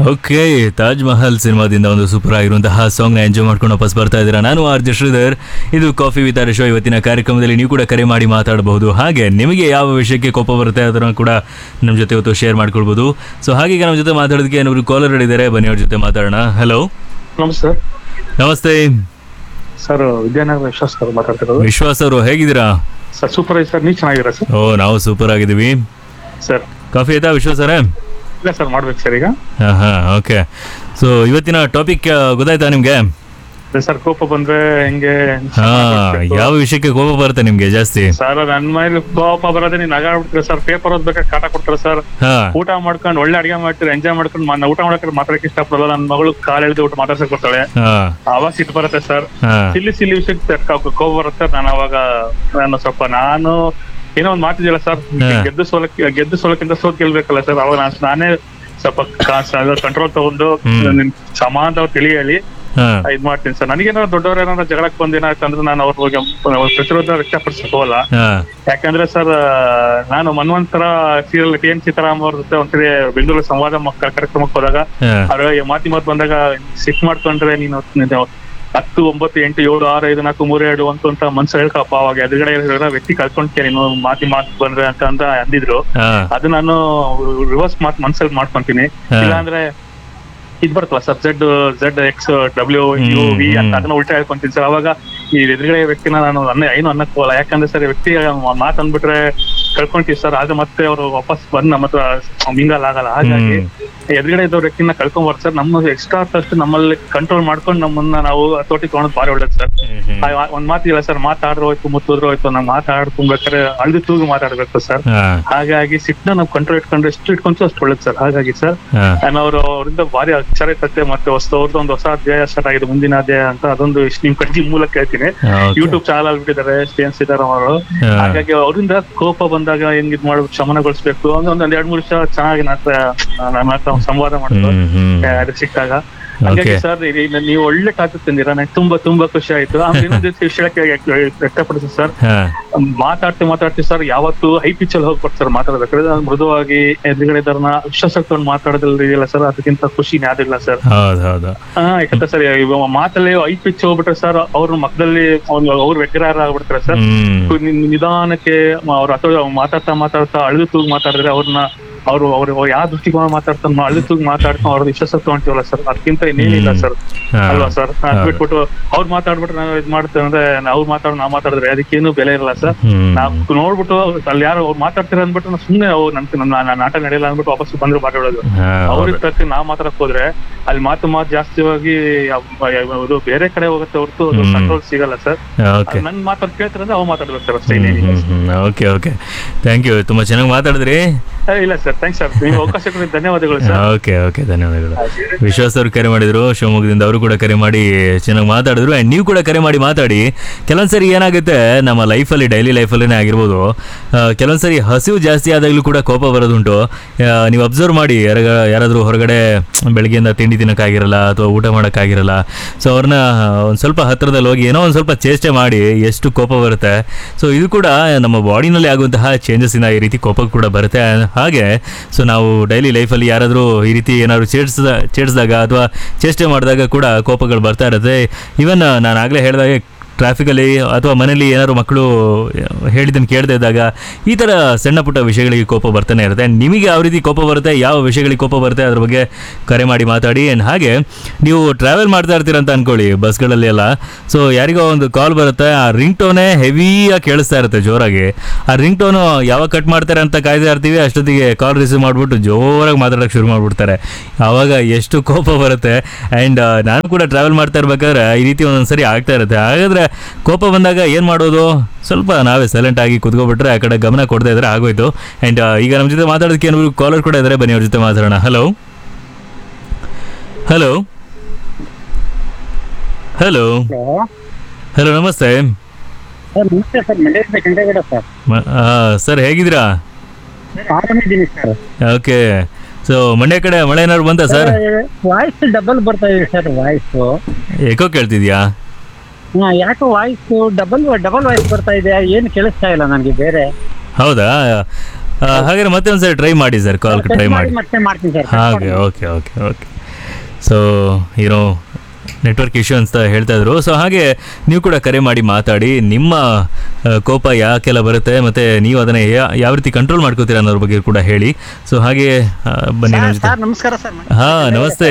Okay Taj Mahal ಸಿನಿಮಾದಿಂದ ಒಂದು super ಆಗಿರುವಂತಹ ಸಾಂಗ್ನ enjoy ಮಾಡ್ಕೊಂಡು ವಾಪಸ್ ಬರ್ತಾ ಇದ್ದೀರಾ ನಾನು ಆರ್ ಜೆ ಶ್ರೀಧರ್ ಇದು ಕಾಫಿ ವಿತ್ ಆರ್ ಶೋ ಇವತ್ತಿನ ಕಾರ್ಯಕ್ರಮದಲ್ಲಿ ನೀವು ಕೂಡ ಕರೆ ಮಾಡಿ ಮಾತಾಡಬಹುದು ಹಾಗೆ ನಿಮಗೆ ಯಾವ ವಿಷಯಕ್ಕೆ ಕೋಪ ಬರುತ್ತೆ ಅದನ್ನು ಕೂಡ ನಮ್ಮ ಜೊತೆ ಇವತ್ತು ಶೇರ್ ಮಾಡ್ಕೊಳ್ಬೋದು ಸೊ ಹಾಗೆ ಈಗ ನಮ್ಮ ಜೊತೆ ಮಾತಾಡೋದಕ್ಕೆ ಏನಾದ್ರು ಕಾಲರ್ ಇದ್ದಾರೆ ಬನ್ನಿ ಅವ್ರ ಜೊತೆ ಮಾತಾಡೋಣ ಹಲೋ ನಮಸ್ತೆ ನಮಸ್ತೆ ಸರ್ ವಿದ್ಯಾನಗರ ವಿಶ್ವಾಸ್ ಸರ್ ಮಾತಾಡ್ತಿರೋದು ವಿಶ್ವಾಸ್ ಅವರು ಹೇಗಿದ್ದೀರಾ ಸರ್ ಸೂಪರ್ ಐತೆ ಸರ್ ನೀವು ಚೆನ್ನಾಗಿರ ಸರ್ ಓ ನಾವು ಸೂಪರ್ ಆಗಿದ್ದೀವಿ ಸರ್ ಕಾಫಿ ಆಯ್ತಾ ವಿಶ್ವಾಸ್ ಅವರೇ ಇಲ್ಲ ಸರ್ ಮಾಡ್ಬೇಕು ಸರ್ ಈಗ ಹಾಂ ಹಾಂ ಓಕೆ ಸೊ ಇವತ್ತಿನ ಟಾಪಿಕ್ ಗೊತ್ತಾಯ್ತಾ ನಿಮಗೆ ಅದೇ ಸರ್ ಕೋಪ ಬಂದ್ರೆ ಹೆಂಗೆ ಹಾ ಯಾವ ವಿಷಯಕ್ಕೆ ಕೋಪ ಬರುತ್ತೆ ನಿಮ್ಗೆ ಜಾಸ್ತಿ ಸರ್ ನನ್ ಮೇಲೆ ಕೋಪ ಬರೋದೇ ನೀನ್ ನಗಾಡ್ಬಿಡ್ತೀರ ಸರ್ ಪೇಪರ್ ಓದ್ಬೇಕಾದ್ರೆ ಕಾಟ ಕೊಡ್ತಾರೆ ಸರ್ ಹಾ ಊಟ ಮಾಡ್ಕೊಂಡು ಒಳ್ಳೆ ಅಡಿಗೆ ಮಾಡ್ತೀರಿ ಎಂಜಾಯ್ ಮಾಡ್ಕೊಂಡು ಮಾ- ನಾ ಊಟ ಮಾಡಕ್ಕೆ ಮಾತಾಡಕ್ಕೆ ಇಷ್ಟಪಡಲ್ಲ ನನ್ನ ಮಗಳು ಕಾಲ್ ಎಳ್ದು ಊಟ ಮಾತಾಡ್ಸಕ್ ಬರ್ತಾಳೆ ಹಾ ಅವಾಗ ಸಿಟ್ಟು ಬರುತ್ತೆ ಸರ್ ಹಾ ಸಿಲ್ಲಿ ಸಿಲ್ಲಿ ವಿಷಯಕ್ಕೆ ಕ- ಕೋಪ ಬರುತ್ತೆ ನಾನು ಅವಾಗ ನಾನು ಸ್ವಲ್ಪ ನಾನು ಏನೋ ಒಂದ್ ಮಾತಿದೆಯಲ್ಲ ಸರ್ ಹಾ. ಗೆದ್ದು ಸೋಲಕ್ಕೆ ಗೆದ್ದು ಸೋಲಕ್ಕಿಂತ ಸೋತ್ ಗೆಲ್ಬೇಕಲ್ಲ ಸರ್ ಅವಾಗ ನಾನು ನಾನೇ ಸ್ವಲ್ಪ ಕಂಟ್ರೋಲ್ ತಗೊಂಡು ಹ್ಮ್. ಸಮಾನದವ್ರು ತಿಳಿ ಹೇಳಿ ಹಾ ಇದ್ ಮಾಡ್ತೀನಿ ಸರ್ ನನಗೇನಾದ್ರು ದೊಡ್ಡವ್ರ ಏನಾದ್ರು ಜಗಳಕ್ಕೆ ಬಂದ್ ಏನಾಯ್ತು ಅಂದ್ರೆ ನಾನು ಅವ್ರ ಬಗ್ಗೆ ಪ್ರತಿರೋಧ ವ್ಯಕ್ತಪಡಿಸಕ್ ಹೋಗಲ್ಲ ಹಾ ಯಾಕಂದ್ರೆ ಸರ್ ನಾನು ಮನ್ವಂತರ ಸೀರಿಯಲ್ ಟಿ ಎನ್ ಸೀತಾರಾಮ್ ಅವ್ರ ಜೊತೆ ಒಂದ್ಸರಿ ಬೆಂಗಳೂರು ಸಂವಾದ ಮ- ಕಾರ್ಯಕ್ರಮಕ್ಕೆ ಹೋದಾಗ ಹಾ ಅವ್ರ ಮಾತಿ ಮಾತು ಬಂದಾಗ ಸಿಟ್ ಮಾಡ್ಕೊಂಡ್ರೆ ನೀನು ನೀನು ಹತ್ತು ಒಂಬತ್ತು ಎಂಟು ಏಳು ಆರು ಐದು ನಾಲ್ಕು ಮೂರು ಎರಡು ಒಂದು ಅಂತ ಮನ್ಸು ಹೇಳ್ಕಪ್ಪ ಅವಾಗ ಎದುರುಗಡೆ ಇರೋ ವ್ಯಕ್ತಿ ಕಳ್ಕೊಂಡ್ಕೆ ನೀನು ಮಾತಿ ಮಾತು ಬಂದ್ರೆ ಅಂತ ಅಂತ ಅಂದಿದ್ರು ಹಾ ಅದು ನಾನು ರಿವರ್ಸ್ ಮಾತು ಮನ್ಸಲ್ಲಿ ಮಾಡ್ಕೊಂತೀನಿ ಹಾ. ಇಲ್ಲಾಂದ್ರೆ ಇದ್ ಬರ್ತಲ್ಲ sir Z Z X W U V ಅಂತ ಹ್ಮ್. ಅದನ್ನ ಉಲ್ಟಾ ಹೇಳ್ಕೊಂತೀನಿ ಸರ್ ಅವಾಗ ಈ ಎದುರುಗಡೆ ವ್ಯಕ್ತಿನ ನಾನು ನನ್ನ ಏನು ಅನ್ನಕ್ ಹೋಗಲ್ಲ ಯಾಕಂದ್ರೆ ಸರ್ ವ್ಯಕ್ತಿ ಮಾತು ಅಂದ್ಬಿಟ್ರೆ ಕಳ್ಕೊಂತೀವಿ ಸರ್ ಆಗ ಮತ್ತೆ ಅವರು ವಾಪಸ್ ಬಂದ್ ನಮ್ಮ ಹತ್ರ ಮಿಂಗಲ್ ಆಗಲ್ಲ ಹಾಗಾಗಿ ಎದುರುಗಡೆ ಇದ್ದವ್ರ ವ್ಯಕ್ತಿನ ಕಳ್ಕೊಂಬಾರ್ದು ಸರ್ ನಮ್ಮ ಎಕ್ಸ್ಟ್ರಾ ಅಷ್ಟು ನಮ್ಮಲ್ಲಿ ಕಂಟ್ರೋಲ್ ಮಾಡ್ಕೊಂಡು ನಮ್ಮನ್ನ ನಾವು ತೋಟಿ ತಗೊಳೋದು ಭಾರಿ ಒಳ್ಳೇದು ಸರ್ ಆ- ಒಂದ್ ಮಾತಿಲ್ಲ ಸರ್ ಮಾತಾಡ್ರು ಹೋಯ್ತು ಮುತ್ತುದ್ರು ಹೋಯ್ತು ನಾವು ಮಾತಾಡ್ಕೊಂಡ್ಬೇಕಾದ್ರೆ ಅಳ್ದು ತೂಗು ಮಾತಾಡ್ಬೇಕು ಸರ್ ಹಾ ಹಾಗಾಗಿ ಸಿಟ್ನ ನಾವು ಕಂಟ್ರೋಲ್ ಇಟ್ಕೊಂಡ್ರೆ ಎಷ್ಟು ಇಟ್ಕೊಂಡ್ರು ಅಷ್ಟು ಒಳ್ಳೇದು ಸರ್ ಹಾಗಾಗಿ ಸರ್ ಹಾ ನಾನು ಅವರು ಅವರಿಂದ ಭಾರಿ ಅಕ್ಷರತೆ ಮತ್ತೆ ಹೊಸ ಅವ್ರದ್ದು ಒಂದು ಹೊಸ ಅಧ್ಯಾಯ ಸ್ಟಾರ್ಟ್ ಆಗಿದೆ ಮುಂದಿನ ಅಧ್ಯಾಯ ಅಂತ ಅದೊಂದು ಇಷ್ಟು ನಿಮ್ ಕಟ್ಟಿ ಮೂಲಕ ಹೇಳ್ತೀನಿ ಓಕೆ ಯೂಟ್ಯೂಬ್ ಚಾನಲ್ ಬಿಟ್ಟಿದ್ದಾರೆ ಶ್ರೀ ಎನ್ ಸೀತಾರಾಮ್ ಅವರು ಹಾ. ಹಾಗಾಗಿ ಅವರಿಂದ ಕೋಪ ಬಂದಾಗ ಹೆಂಗ್ ಇದ್ ಮಾಡ್ಬೇಕು ಶಮನಗೊಳಿಸ್ಬೇಕು ಒಂದ್ ಒಂದ್ ಎರಡ್ ಮೂರು ನಿಮಿಷ ಚೆನ್ನಾಗಿ ನನ್ನ ಹತ್ರ ನನ್ನ ಹತ್ರ ಸಂವಾದ ಮಾಡಿದ್ರು ಹ್ಮ್ ಹ್ಮ್ ಆ, ಅದು ಸಿಕ್ಕಾಗ ಹಾಗಾಗಿ Okay. ಸರ್ ನೀವು ಒಳ್ಳೆ ಟಾಪಿಕ್ ತಂದಿರಾ ನಂಗೆ ತುಂಬಾ ತುಂಬಾ ಖುಷಿ ಆಯ್ತು ಆಮೇಲೆ ಇನ್ನೊಂದು ವಿಷಯಕ್ಕೆ ವ್ಯಕ್ತಪಡಿಸಿ ಸರ್ ಹಾ ಮಾತಾಡ್ತಿ ಮಾತಾಡ್ತಿ ಸರ್ ಯಾವತ್ತು ಹೈ ಪಿಚ್ ಅಲ್ಲಿ ಹೋಗ್ಬಾರ್ದು ಸರ್ ಮಾತಾಡ್ಬೇಕಾದ್ರೆ ನಾನು ಮೃದುವಾಗಿ ಎದುರುಗಡೆ ಇದ್ದವ್ರನ್ನ ವಿಶ್ವಾಸ ತಗೊಂಡು ಮಾತಾಡೋದಿಲ್ಲ ಸರ್ ಅದಕ್ಕಿಂತ ಖುಷಿ ಯಾವ್ದಿಲ್ಲ ಸರ್ ಹೌದು ಹೌದು ಹಾ ಯಾಕಂದ್ರೆ ಸರ್ ಇವಾಗ ಮಾತಲ್ಲಿ ಐ ಪಿಚ್ ಹೋಗ್ಬಿಟ್ರೆ ಸರ್ ಅವ್ರ ಮಕ್ಕದಲ್ಲಿ ಅವ್ರ ವ್ಯಗ್ರಹ ಆಗ್ಬಿಡ್ತಾರೆ ಸರ್ ಹ್ಮ್ ನಿ- ನಿಧಾನಕ್ಕೆ ಅವ್ರ ಅಥವಾ ಮಾತಾಡ್ತಾ ಮಾತಾಡ್ತಾ ಅಳಿದು ತೂಗ್ ಮಾತಾಡಿದ್ರೆ ಅವ್ರನ್ನ ಅವ್ರು ಅವ್ರು ಯಾವ ದೃಷ್ಟಿಕೋನ ಮಾತಾಡ್ತಾನ ಅಳಿದು ತೂಗ್ ಮಾತಾಡ್ತಾ ಅವ್ರ ವಿಶ್ವಾಸ ತಗೊಂತೀವಲ್ಲ ಸರ್ ಅದಕ್ಕಿಂತ ಇನ್ನೇನಿಲ್ಲ ಸರ್ ಹಾ. ಅಲ್ವಾ ಸರ್ ಅದ್ ಹೌದು. ಬಿಟ್ಬಿಟ್ಟು ಅವ್ರು ಮಾತಾಡ್ಬಿಟ್ರೆ ನಾವು ಇದ್ ಮಾಡ್ತೇವೆ ಅಂದ್ರೆ ಅವ್ರು ಮಾತಾಡ್ ನಾವ್ ಮಾತಾಡಿದ್ರೆ ಅದಕ್ಕೇನು ಬೆಲೆ ಇರಲ್ಲ ಸರ್ ಹ್ಮ್ ನಾವ್ ನೋಡ್ಬಿಟ್ಟು ಅಲ್ಲಿ ಯಾರು ಅವ್ರು ಮಾತಾಡ್ತೀರ ಅಂದ್ಬಿಟ್ಟು ನಾವು ಸುಮ್ನೆ ಅವ್ರು ನನ್ ನನ್ನ ನನ್ನ ನಾಟ ನಡೆಯಲ್ಲ ಅಂದ್ಬಿಟ್ಟು ವಾಪಸ್ ಬಂದ್ರು ಮಾತಾಡೋದು ಹಾ, ಅವ್ರಿಗೆ ಹೌದು. ತಕ್ಕ ನಾವ್ ಮಾತಾಡಕ್ ಹೋದ್ರೆ ಅಲ್ಲಿ ಮಾತು ಮಾತು ಜಾಸ್ತಿಯಾಗಿ ಯಾವ- ಯಾವ- ಅದು ಬೇರೆ ಕಡೆ ಹೋಗುತ್ತೆ ಹೊರತು ಅದು ಹ್ಮ್. ಕಂಟ್ರೋಲ್ ಸಿಗಲ್ಲ ಸರ್ ಓಕೆ ನನ್ ಮಾತಾಡ್ ಕೇಳ್ತಾರೆ ಅವ್ ಮಾತಾಡ್ಬೇಕು ಸರ್ ಅಷ್ಟೇ ಇನ್ನೇನಿಲ್ಲ ಓಕೆ ಓಕೆ ಥ್ಯಾಂಕ್ ಯು ತುಂಬ ಚೆನ್ನಾಗಿ ಮಾತಾಡಿದ್ರಿ ಏ, ಇಲ್ಲ ಸರ್ ಥ್ಯಾಂಕ್ಸ್ ಸರ್ ನೀವು ಅವಕಾಶ ಕೊಟ್ಟಿದ್ದಕ್ಕೆ ಧನ್ಯವಾದಗಳು ಸರ್ ಓಕೆ ಓಕೆ ಧನ್ಯವಾದಗಳು ವಿಶ್ವಾಸ್ ಅವರು ಕರೆ ಮಾಡಿದ್ರು ಶಿವಮೊಗ್ಗದಿಂದ ಅವರು ಕೂಡ ಕರೆ ಮಾಡಿ ಚೆನ್ನಾಗಿ ಮಾತಾಡಿದ್ರು ಆ್ಯಂಡ್ ನೀವು ಕೂಡ ಕರೆ ಮಾಡಿ ಮಾತಾಡಿ ಕೆಲವೊಂದ್ಸರಿ ಏನಾಗುತ್ತೆ ನಮ್ಮ ಲೈಫಲ್ಲಿ ಡೈಲಿ ಲೈಫಲ್ಲೇ ಆಗಿರ್ಬೋದು ಆ, ಕೆಲವೊಂದ್ಸರಿ ಹಸಿವು ಜಾಸ್ತಿ ಆದಾಗಲೂ ಕೂಡ ಕೋಪ ಬರೋದುಂಟು ಆ, ನೀವು ಅಬ್ಸರ್ವ್ ಮಾಡಿ ಯಾರ ಯಾರಾದರೂ ಹೊರಗಡೆ ಬೆಳಗ್ಗೆಯಿಂದ ತಿಂಡಿ ತಿನ್ನೋಕ್ಕಾಗಿರಲ್ಲ ಅಥವಾ ಊಟ ಮಾಡೋಕ್ಕಾಗಿರಲ್ಲ ಸೊ ಅವ್ರನ್ನ ಒಂದು ಸ್ವಲ್ಪ ಹತ್ತಿರದಲ್ಲಿ ಹೋಗಿ ಏನೋ ಒಂದು ಸ್ವಲ್ಪ ಚೇಷ್ಟೆ ಮಾಡಿ ಎಷ್ಟು ಕೋಪ ಬರುತ್ತೆ ಸೊ ಇದು ಕೂಡ ನಮ್ಮ ಬಾಡಿನಲ್ಲಿ ಆಗುವಂತಹ ಚೇಂಜಸ್ಸಿಂದ ಈ ರೀತಿ ಕೋಪ ಕೂಡ ಬರುತ್ತೆ ಹಾಗೆ ಸೊ ನಾವು ಡೈಲಿ ಲೈಫಲ್ಲಿ ಯಾರಾದರೂ ಈ ರೀತಿ ಏನಾದ್ರು ಚೇಡ್ಸ್ದ ಚೇಡ್ಸ್ದಾಗ ಅಥವಾ ಚೇಷ್ಟೆ ಮಾಡಿದಾಗ ಕೂಡ ಕೋಪಗಳು ಬರ್ತಾ ಇರುತ್ತೆ ಈವನ್ ನಾನು ಆಗಲೇ ಹೇಳಿದಾಗೆ ಟ್ರಾಫಿಕಲ್ಲಿ ಅಥವಾ ಮನೇಲಿ ಏನಾದ್ರು ಮಕ್ಕಳು ಹೇಳಿದ್ದನ್ನು ಕೇಳದೇ ಇದ್ದಾಗ ಈ ಥರ ಸಣ್ಣ ಪುಟ್ಟ ವಿಷಯಗಳಿಗೆ ಕೋಪ ಬರ್ತಾನೆ ಇರುತ್ತೆ And ನಿಮಗೆ ಯಾವ ರೀತಿ ಕೋಪ ಬರುತ್ತೆ ಯಾವ ವಿಷಯಗಳಿಗೆ ಕೋಪ ಬರುತ್ತೆ ಅದ್ರ ಬಗ್ಗೆ ಕರೆ ಮಾಡಿ ಮಾತಾಡಿ ಆ್ಯಂಡ್ ಹಾಗೆ ನೀವು ಟ್ರಾವೆಲ್ ಮಾಡ್ತಾ ಇರ್ತೀರ ಅಂತ ಅನ್ಕೊಳ್ಳಿ ಬಸ್ಗಳಲ್ಲಿ ಎಲ್ಲ ಸೊ ಯಾರಿಗೋ ಒಂದು ಕಾಲ್ ಬರುತ್ತೆ ಆ ರಿಂಗ್ ಟೋನೇ ಹೆವಿಯಾಗಿ ಕೇಳಿಸ್ತಾ ಇರುತ್ತೆ ಜೋರಾಗಿ ಆ ರಿಂಗ್ ಟೋನು ಯಾವಾಗ ಕಟ್ ಮಾಡ್ತಾರೆ ಅಂತ ಕಾಯ್ತಾ ಇರ್ತೀವಿ ಅಷ್ಟೊತ್ತಿಗೆ ಕಾಲ್ ರಿಸೀವ್ ಮಾಡಿಬಿಟ್ಟು ಜೋರಾಗಿ ಮಾತಾಡೋಕ್ಕೆ ಶುರು ಮಾಡಿಬಿಡ್ತಾರೆ ಆವಾಗ ಎಷ್ಟು ಕೋಪ ಬರುತ್ತೆ ಆ್ಯಂಡ್ ನಾನು ಕೂಡ ಟ್ರಾವೆಲ್ ಮಾಡ್ತಾ ಇರ್ಬೇಕಾದ್ರೆ ಈ ರೀತಿ ಒಂದೊಂದು ಸರಿ ಆಗ್ತಾ ಇರುತ್ತೆ ಹಾಗಾದರೆ ಕೋಪ ಬಂದಾಗ ಏನು ಮಾಡೋದು ಸ್ವಲ್ಪ ನಾವೇ ಸೈಲೆಂಟ್ ಆಗಿ ಕುತ್ಕೊಬಿಟ್ರೆ ಆ ಕಡೆ ಗಮನ ಕೊಡದೇ ಇದ್ರೆ ಆಗೋಯ್ತು ಆ್ಯಂಡ್ ಈಗ ನಮ್ಮ ಜೊತೆ ಮಾತಾಡೋದಕ್ಕೆ ಏನಾದ್ರು ಕಾಲರ್ ಕೂಡ ಇದ್ದಾರೆ ಬನ್ನಿ ಅವ್ರ ಜೊತೆ ಮಾತಾಡೋಣ ಹಲೋ ಹಲೋ ಹಲೋ ಹಲೋ ನಮಸ್ತೆ ಸರ್ ನಮಸ್ತೆ ಸರ್ ಮಂಡ್ಯದಿಂದ ಕೆಂಡೇಗೌಡ ಸರ್ ಮ- ಆ, ಸರ್ ಹೇಗಿದ್ದೀರಾ ಆರಾಮಿದ್ದೀನಿ ಸರ್ ಓಕೆ ಸೊ ಮಂಡ್ಯ ಕಡೆ ಮಳೆ ಏನಾದ್ರು ಬಂತಾ ಸರ್ ವಾಯ್ಸ್ ಡಬಲ್ ಬರ್ತಾ ಇದೆ ಸರ್ ವಾಯ್ಸ್ ಏಕೋ ಕೇಳ್ತಿದ್ಯಾ ಯಾಕೋ ವಾಯ್ಸ್ ಡಬಲ್ ಡಬಲ್ ವಾಯ್ಸ್ ಬರ್ತಾ ಇದೆ ಏನು ಕೇಳಿಸ್ತಾ ಇಲ್ಲ ನನಗೆ ಬೇರೆ ಹೌದಾ ಆ, ಹಾಗಾದ್ರೆ ಮತ್ತೆ ಒಂದ್ಸರಿ ಟ್ರೈ ಮಾಡಿ ಸರ್ ಕಾಲ್ ಟ್ರೈ ಮಾಡಿ ಮತ್ತೆ ಮಾಡ್ತೀನಿ ಸರ್ ಹಾಗೆ ಓಕೆ ಓಕೆ ಓಕೆ ಸೊ ಏನೋ ನೆಟ್ವರ್ಕ್ ಇಶ್ಯೂ ಅಂತ ಹೇಳ್ತಾ ಇದ್ರು ಸೊ ಹಾಗೆ ನೀವು ಕೂಡ ಕರೆ ಮಾಡಿ ಮಾತಾಡಿ ನಿಮ್ಮ ಆ, ಕೋಪ ಯಾಕೆಲ್ಲ ಬರುತ್ತೆ ಮತ್ತು ನೀವು ಅದನ್ನು ಯಾ- ಯಾವ ರೀತಿ ಕಂಟ್ರೋಲ್ ಮಾಡ್ಕೋತೀರಾ ಅನ್ನೋದ್ರ ಬಗ್ಗೆ ಕೂಡ ಹೇಳಿ ಸೊ ಹಾಗೆ ಆ, ಬನ್ನಿ ನಮ್ಮ ಜೊತೆ ಸರ್ ನಮಸ್ಕಾರ ಸರ್ ಹಾ ನಮಸ್ತೆ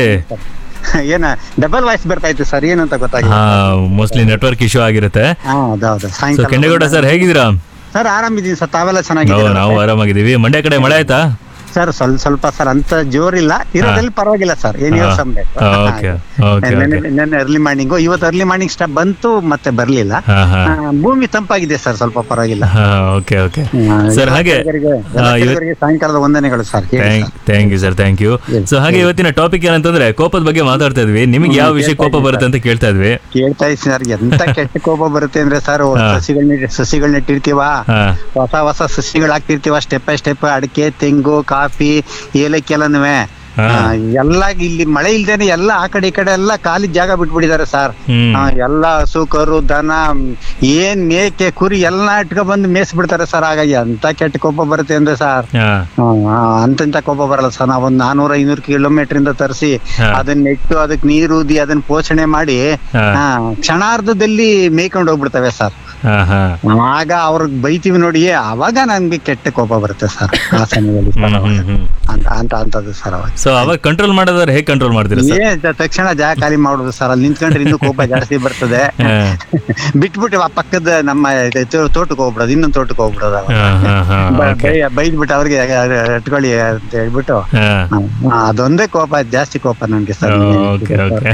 ಏನ ಡಬಲ್ ವಾಯ್ಸ್ ಬರ್ತಾ ಇತ್ತು ಸರ್ ಏನು ಅಂತ ಗೊತ್ತಾಗಿಲ್ಲ ಹಾ ಮೋಸ್ಟ್ಲಿ ನೆಟ್ವರ್ಕ್ ಇಶ್ಯೂ ಆಗಿರುತ್ತೆ ಹಾ ಹೌದೌದು ಸೊ ಸಾಯಂಕಾಲ ಕೆಂಡೇಗೌಡ ಸರ್ ಹೇಗಿದ್ದೀರಾ ಸರ್ ಆರಾಮಿದ್ದೀನಿ ಸರ್ ತಾವೆಲ್ಲ ನಾವು ಚೆನ್ನಾಗಿದ್ದೀರಾ ನಾವು ಆರಾಮಾಗಿದ್ದೀವಿ ಮಂಡ್ಯ ಕಡೆ ಮಳೆ ಆಯ್ತಾ ಸರ್ ಸ್ವಲ್ಪ ಸ್ವಲ್ಪ ಸರ್ ಅಂತ ಜೋರಿಲ್ಲ ಇರೋದ್ರಲ್ಲಿ ಪರವಾಗಿಲ್ಲ ಸರ್ ಏನ್ ಹಾ. ಯೋಚನೆ ಬೇಕು ಓಕೆ ಓಕೆ ಓಕೆ ನೆನ್ನೆ ಅರ್ಲಿ ಮಾರ್ನಿಂಗ್ ಇವತ್ತು ಅರ್ಲಿ ಮಾರ್ನಿಂಗ್ ಸ್ಟಾಪ್ ಬಂತು ಮತ್ತೆ ಬರ್ಲಿಲ್ಲ ಹಾ ಹಾ ಆ, ಭೂಮಿ ತಂಪಾಗಿದೆ ಸರ್ ಸ್ವಲ್ಪ ಪರವಾಗಿಲ್ಲ ಹಾ ಓಕೆ ಓಕೆ ಹಾ, ಸರ್ ಎಲ್ಲ ಹಾಗೆ ಕೇಳುಗರಿಗೆ- ಎಲ್ಲ ಆ, ಇವತ್ತು ಕೇಳುಗರಿಗೆ ಸಾಯಂಕಾಲದ ವಂದನೆಗಳು ಸರ್ ಹೇಳಿ thank sir. Thank you sir thank you Yes, so ಹಾಗೆ ಇವತ್ತಿನ ಟಾಪಿಕ್ ಏನಂತಂದ್ರೆ ಕೋಪದ ಬಗ್ಗೆ ಮಾತಾಡ್ತಾ ಇದ್ವಿ ನಿಮಗೆ ಯಾವ ವಿಷಯ ಕೋಪ ಬರುತ್ತೆ ಅಂತ ಕೇಳ್ತಾ ಇದ್ವಿ ಕೇಳ್ತಾ ಇದ್ದೀನಿ ಸರ್ ಎಂತ ಕೆಟ್ಟ ಕೋಪ ಬರುತ್ತೆ ಅಂದ್ರೆ ಸರ್ ಹಾ. ಸಸಿಗಳನ್ನ ಸಸಿಗಳನ್ನ ನೆಟ್ಟಿರ್ತೀವ ಹಾ ಹೊಸ ಹೊಸ ಸಸಿಗಳು ಹಾಕ್ತಿರ್ತೀವ ಸ್ಟೆಪ್ ಬೈ ಸ್ಟೆಪ್ ಅಡಿಕೆ ತೆಂಗು ಕಾಫಿ ಏಲಕ್ಕಿ ಎಲ್ಲನೂ ಹಾ. ಎಲ್ಲ ಇಲ್ಲಿ ಮಳೆ ಇಲ್ದೇನೆ ಎಲ್ಲ ಆ ಕಡೆ ಈ ಕಡೆ ಎಲ್ಲ ಖಾಲಿ ಜಾಗ ಬಿಟ್ಬಿಟ್ಟಿದ್ದಾರೆ ಸರ್ ಹ್ಮ್ ಆ, ಎಲ್ಲ ಹಸು ಕರು ದನ ಮ್, ಏನ್ ಮೇಕೆ ಕುರಿ ಎಲ್ಲ ಇಟ್ಕೊ ಬಂದು ಮೇಯ್ಸ್ ಬಿಡ್ತಾರೆ ಸರ್ ಹಾಗಾಗಿ ಅಂತ ಕೆಟ್ಟ ಕೋಪ ಬರುತ್ತೆ ಅಂದ್ರೆ ಸರ್ ಹಾ ಅಂತಂತ ಕೋಪ ಬರಲ್ಲ ಸರ್ ನಾವೊಂದ್ ನಾನೂರ ಐನೂರು ಕಿಲೋಮೀಟರ್ ಇಂದ ತರಿಸಿ ಹಾ. ಅದನ್ನ ನೆಟ್ಟು ಅದಕ್ಕೆ ನೀರು ಊದಿ ಅದನ್ನ ಪೋಷಣೆ ಮಾಡಿ ಹಾ. ಆ, ಕ್ಷಣಾರ್ಧದಲ್ಲಿ ಮೇಯ್ಕೊಂಡು ಹೋಗ್ಬಿಡ್ತವೆ ಸರ್ ಹಾ ಹಾ ಆಗ ಅವ್ರಿಗೆ ಬೈತೀವಿ ನೋಡಿ ಅವಾಗ ನನ್ಗೆ ಕೆಟ್ಟ ಕೋಪ ಬರುತ್ತೆ ಸರ್ ಆ ಸಮಯದಲ್ಲಿ ಸರ್ ಹ್ಮ್ ಅವಾಗ. ಹ್ಮ್ ಹ್ಮ್ ಅಂತ ಅಂತ ಅಂತದ್ದು ಸರ್ ಅವಾಗ ಸೊ ಅವಾಗ ಕಂಟ್ರೋಲ್ ಮಾಡೋದಾದ್ರೆ ಹೇಗೆ ಕಂಟ್ರೋಲ್ ಮಾಡ್ತೀರಾ ಸರ್ ಏ ತ- ತಕ್ಷಣ ಜಾಗ ಖಾಲಿ ಮಾಡುದು ಸರ್ ಅಲ್ಲಿ ನಿಂತ್ಕೊಂಡ್ರೆ ಇನ್ನೂ ಕೋಪ ಜಾಸ್ತಿ ಬರ್ತದೆ ಹಾ. ಬಿಟ್ಬಿಟ್ಟು ಆ ಪಕ್ಕದ ನಮ್ಮ ಇದು ತೋ- ತೋಟಕ್ಕೆ ಹೋಗ್ಬಿಡೋದು ಇನ್ನೊಂದು ತೋಟಕ್ಕೆ ಹೋಗ್ಬಿಡೋದು ಅವಾಗ. ಹಾ ಹಾ ಹಾ ಬ- ಓಕೆ ಬೈ- ಬೈದ್ಬಿಟ್ಟು ಅವ್ರಿಗೆ ಇಟ್ಕೊಳ್ಳಿ ಅಂತ ಹೇಳ್ಬಿಟ್ಟು ಹಾ ಹಾ, ಅದೊಂದೇ ಕೋಪ ಜಾಸ್ತಿ ಕೋಪ ನನ್ಗೆ sir okay okay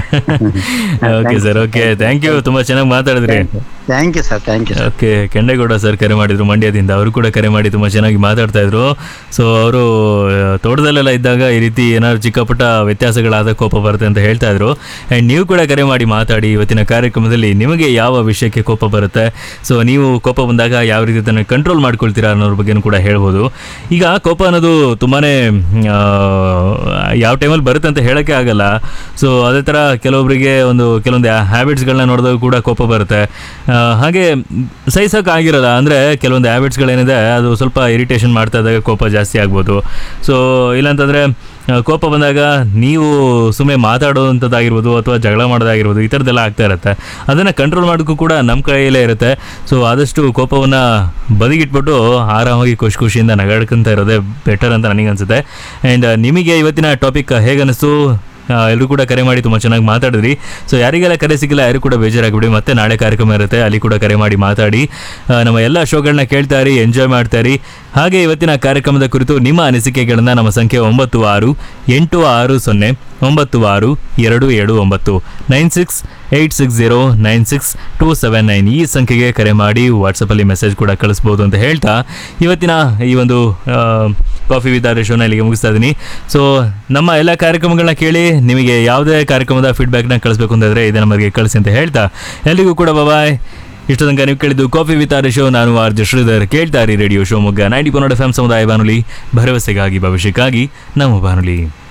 okay sir okay thank you ತುಂಬಾ ಚೆನ್ನಾಗಿ ಮಾತಾಡಿದ್ರಿ thank you sir thank you sir okay Kendegowda sir ಕರೆ ಮಾಡಿದ್ರು ಮಂಡ್ಯದಿಂದ ಅವರು ಕೂಡ ಕರೆ ಮಾಡಿ ತುಂಬ ಚೆನ್ನಾಗಿ ಮಾತಾಡ್ತಾ ಇದ್ರು ಸೊ ಅವರು ತೋಟದಲ್ಲೆಲ್ಲ ಇದ್ದಾಗ ಈ ರೀತಿ ಏನಾದ್ರು ಚಿಕ್ಕ ಪುಟ್ಟ ವ್ಯತ್ಯಾಸಗಳಾದ ಕೋಪ ಬರುತ್ತೆ ಅಂತ ಹೇಳ್ತಾ ಇದ್ರು ಆ್ಯಂಡ್ ನೀವು ಕೂಡ ಕರೆ ಮಾಡಿ ಮಾತಾಡಿ ಇವತ್ತಿನ ಕಾರ್ಯಕ್ರಮದಲ್ಲಿ ನಿಮಗೆ ಯಾವ ವಿಷಯಕ್ಕೆ ಕೋಪ ಬರುತ್ತೆ ಸೊ ನೀವು ಕೋಪ ಬಂದಾಗ ಯಾವ ರೀತಿ ಅದನ್ನು ಕಂಟ್ರೋಲ್ ಮಾಡ್ಕೊಳ್ತೀರಾ ಅನ್ನೋದ್ರ ಬಗ್ಗೆನೂ ಕೂಡ ಹೇಳ್ಬೋದು ಈಗ ಕೋಪ ಅನ್ನೋದು ತುಂಬಾ ಯಾವ ಟೈಮಲ್ಲಿ ಬರುತ್ತೆ ಅಂತ ಹೇಳೋಕ್ಕೆ ಆಗಲ್ಲ ಸೊ ಅದೇ ಥರ ಕೆಲವೊಬ್ಬರಿಗೆ ಒಂದು ಕೆಲವೊಂದು ಹ್ಯಾಬಿಟ್ಸ್ಗಳನ್ನ ನೋಡಿದಾಗ ಕೂಡ ಕೋಪ ಬರುತ್ತೆ ಆ, ಹಾಗೆ ಸಹಿಸೋಕೆ ಆಗಿರಲ್ಲ ಅಂದರೆ ಕೆಲವೊಂದು ಹ್ಯಾಬಿಟ್ಸ್ಗಳೇನಿದೆ ಅದು ಸ್ವಲ್ಪ ಇರಿಟೇಷನ್ ಮಾಡ್ತಾ ಇದ್ದಾಗ ಕೋಪ ಜಾಸ್ತಿ ಆಗ್ಬೋದು ಸೊ ಇಲ್ಲಾಂತಂದರೆ ಆ, ಕೋಪ ಬಂದಾಗ ನೀವು ಸುಮ್ಮನೆ ಮಾತಾಡೋವಂಥದ್ದಾಗಿರ್ಬೋದು ಅಥವಾ ಜಗಳ ಮಾಡೋದಾಗಿರ್ಬೋದು ಈ ಥರದ್ದೆಲ್ಲ ಆಗ್ತಾ ಇರುತ್ತೆ ಅದನ್ನು ಕಂಟ್ರೋಲ್ ಮಾಡೋಕ್ಕೂ ಕೂಡ ನಮ್ಮ ಕೈಯಲ್ಲೇ ಇರುತ್ತೆ ಸೊ ಆದಷ್ಟು ಕೋಪವನ್ನು ಬದಿಗಿಟ್ಬಿಟ್ಟು ಆರಾಮಾಗಿ ಖುಷಿ ಖುಷಿಯಿಂದ ನಗಾಡ್ಕೊಂತ ಇರೋದೇ ಬೆಟರ್ ಅಂತ ನನಗನ್ಸುತ್ತೆ ಆ್ಯಂಡ್ ನಿಮಗೆ ಇವತ್ತಿನ ಟಾಪಿಕ್ ಹೇಗನ್ನಿಸ್ತು ಎಲ್ಲರೂ ಕೂಡ ಕರೆ ಮಾಡಿ ತುಂಬ ಚೆನ್ನಾಗಿ ಮಾತಾಡಿದ್ರಿ ಸೊ ಯಾರಿಗೆಲ್ಲ ಕರೆ ಸಿಕ್ಕಿಲ್ಲ ಯಾರು ಕೂಡ ಬೇಜಾರಾಗ್ಬಿಡಿ ಮತ್ತೆ ನಾಳೆ ಕಾರ್ಯಕ್ರಮ ಇರುತ್ತೆ ಅಲ್ಲಿ ಕೂಡ ಕರೆ ಮಾಡಿ ಮಾತಾಡಿ ಆ, ನಮ್ಮ ಎಲ್ಲ ಶೋಗಳನ್ನ ಕೇಳ್ತಾ ಇರಿ ಎಂಜಾಯ್ ಮಾಡ್ತಾ ಇರಿ ಹಾಗೆ ಇವತ್ತಿನ ಕಾರ್ಯಕ್ರಮದ ಕುರಿತು ನಿಮ್ಮ ಅನಿಸಿಕೆಗಳನ್ನು ನಮ್ಮ ಸಂಖ್ಯೆ ಒಂಬತ್ತು ಆರು ಎಂಟು ಆರು ಸೊನ್ನೆ ಒಂಬತ್ತು ಆರು ಎರಡು ಏಳು ಒಂಬತ್ತು nine six eight six zero nine six two seven nine ಈ ಸಂಖ್ಯೆಗೆ ಕರೆ ಮಾಡಿ ವಾಟ್ಸಪ್ಪಲ್ಲಿ ಮೆಸೇಜ್ ಕೂಡ ಕಳಿಸ್ಬೋದು ಅಂತ ಹೇಳ್ತಾ ಇವತ್ತಿನ ಈ ಒಂದು ಕಾಫಿ ವಿತ್ ಆರ್ ಶೋನ ಇಲ್ಲಿಗೆ ಮುಗಿಸ್ತಾ ಇದ್ದೀನಿ ಸೊ ನಮ್ಮ ಎಲ್ಲ ಕಾರ್ಯಕ್ರಮಗಳನ್ನ ಕೇಳಿ ನಿಮಗೆ ಯಾವುದೇ ಕಾರ್ಯಕ್ರಮದ ಫೀಡ್ಬ್ಯಾಕ್ನ ಕಳಿಸ್ಬೇಕು ಅಂತಂದರೆ ಇದೇ ನಮಗೆ ಕಳಿಸಿ ಅಂತ ಹೇಳ್ತಾ ಎಲ್ರಿಗೂ ಕೂಡ ಬಾಯ್ ಇಷ್ಟು ತನಕ ನೀವು ಕೇಳಿದ್ದು ಕಾಫಿ ವಿತ್ ಆರ್ ಶೋ ನಾನು ಆರ್ ಜೆ ಶ್ರೀಧರ್ ಕೇಳ್ತಾ ಇರಿ ರೇಡಿಯೋ ಶಿವಮೊಗ್ಗ ನೈಂಟಿ ಪೊನ್ನಡ ಎಫ್ ಎಂ ಸಮುದಾಯ ಬಾನುಲಿ ಭರವಸೆಗಾಗಿ ಭವಿಷ್ಯಕ್ಕಾಗಿ ನಮ್ಮ ಬಾನುಲಿ